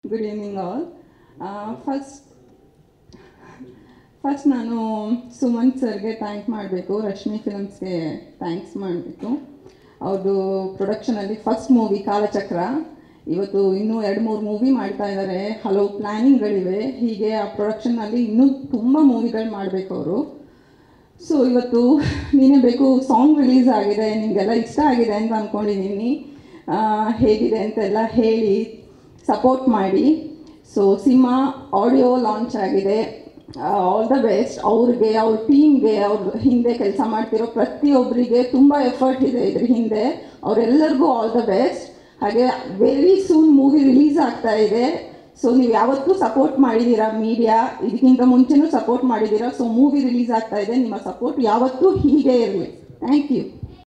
good evening all first first ನಾನು ಸುಮಂತ್ ಸರ್ಗೆ thank ಮಾಡಬೇಕು ರಶ್ಮಿ ಫಿಲಮ್ಸ್ಗೆ ಥ್ಯಾಂಕ್ಸ್ ಮಾಡಬೇಕು ಅವ್ರದ್ದು ಪ್ರೊಡಕ್ಷನಲ್ಲಿ ಫಸ್ಟ್ ಮೂವಿ ಕಾಲಚಕ್ರ ಇವತ್ತು ಇನ್ನೂ ಎರಡು ಮೂರು ಮೂವಿ ಮಾಡ್ತಾ ಇದ್ದಾರೆ ಹಲವು ಪ್ಲ್ಯಾನಿಂಗ್ಗಳಿವೆ ಹೀಗೆ ಆ ಪ್ರೊಡಕ್ಷನ್ನಲ್ಲಿ ಇನ್ನೂ ತುಂಬ ಮೂವಿಗಳು ಮಾಡಬೇಕು ಅವರು ಸೊ ಇವತ್ತು ನೀನೇ ಬೇಕು ಸಾಂಗ್ ರಿಲೀಸ್ ಆಗಿದೆ ನಿಮಗೆಲ್ಲ ಇಷ್ಟ ಆಗಿದೆ ಅಂತ ಅಂದ್ಕೊಂಡಿದ್ದೀನಿ ಆ, ಹೇಗಿದೆ ಅಂತೆಲ್ಲ ಹೇಳಿ ಸಪೋರ್ಟ್ ಮಾಡಿ ಸೊ ಸಿನಿಮಾ ಆಡಿಯೋ ಲಾಂಚ್ ಆಗಿದೆ ಆಲ್ ದ ಬೆಸ್ಟ್ ಅವ್ರಿಗೆ ಅವ್ರ ಟೀಮ್ಗೆ ಅವ್ರ ಹಿಂದೆ ಕೆಲಸ ಮಾಡ್ತಿರೋ ಪ್ರತಿಯೊಬ್ಬರಿಗೆ ತುಂಬ ಎಫರ್ಟ್ ಇದೆ ಇದ್ರ ಹಿಂದೆ ಅವರೆಲ್ಲರಿಗೂ ಆಲ್ ದ ಬೆಸ್ಟ್ ಹಾಗೆ ವೆರಿ ಸೂನ್ ಮೂವಿ ರಿಲೀಸ್ ಆಗ್ತಾ ಇದೆ ಸೊ ನೀವು ಯಾವತ್ತೂ ಸಪೋರ್ಟ್ ಮಾಡಿದ್ದೀರಾ ಮೀಡಿಯಾ ಇದಕ್ಕಿಂತ ಮುಂಚೆನೂ ಸಪೋರ್ಟ್ ಮಾಡಿದ್ದೀರಾ ಸೊ ಮೂವಿ ರಿಲೀಸ್ ಆಗ್ತಾ ಇದೆ ನಿಮ್ಮ ಸಪೋರ್ಟ್ ಯಾವತ್ತೂ ಹೀಗೆ ಇರಲಿ ಥ್ಯಾಂಕ್ ಯು